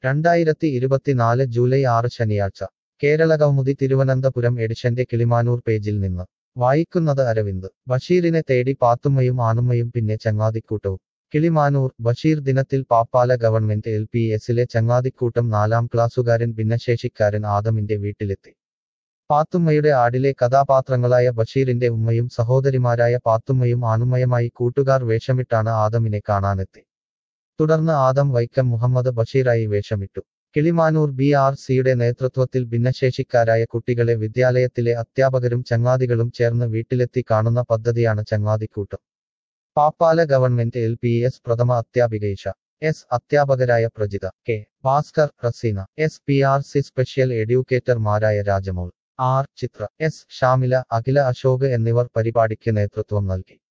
രണ്ടായിരത്തി ഇരുപത്തിനാല് ജൂലൈ ആറ് ശനിയാഴ്ച കേരളകൗമുദി തിരുവനന്തപുരം എഡിഷന്റെ കിളിമാനൂർ പേജിൽ നിന്ന് വായിക്കുന്നത് അരവിന്ദ് ബഷീറിനെ തേടി പാത്തുമ്മയും ആണുമ്മയും പിന്നെ ചങ്ങാതിക്കൂട്ടവും കിളിമാനൂർ ബഷീർ ദിനത്തിൽ പാപ്പാല ഗവൺമെന്റ് എൽ പി എസിലെ ചങ്ങാതിക്കൂട്ടം നാലാം ക്ലാസ്സുകാരൻ ഭിന്നശേഷിക്കാരൻ ആദമിന്റെ വീട്ടിലെത്തി പാത്തുമ്മയുടെ ആടിലെ കഥാപാത്രങ്ങളായ ബഷീറിന്റെ ഉമ്മയും സഹോദരിമാരായ പാത്തുമ്മയും ആണുമ്മയുമായി കൂട്ടുകാർ വേഷമിട്ടാണ് ആദമിനെ കാണാനെത്തി തുടർന്ന് ആദം വൈക്കം മുഹമ്മദ് ബഷീറായി വേഷമിട്ടു കിളിമാനൂർ ബി ആർ സിയുടെ നേതൃത്വത്തിൽ ഭിന്നശേഷിക്കാരായ കുട്ടികളെ വിദ്യാലയത്തിലെ അധ്യാപകരും ചങ്ങാതികളും ചേർന്ന് വീട്ടിലെത്തി കാണുന്ന പദ്ധതിയാണ് Changathikkoottam Pappala government L P S പ്രഥമ അധ്യാപികയിഷ എസ് അധ്യാപകരായ Prajitha K Bhaskar Raseena S P R C special എഡ്യൂക്കേറ്റർമാരായ രാജമോൾ ആർ ചിത്ര എസ് ഷാമില അഖില അശോക് എന്നിവർ പരിപാടിക്ക് നേതൃത്വം നൽകി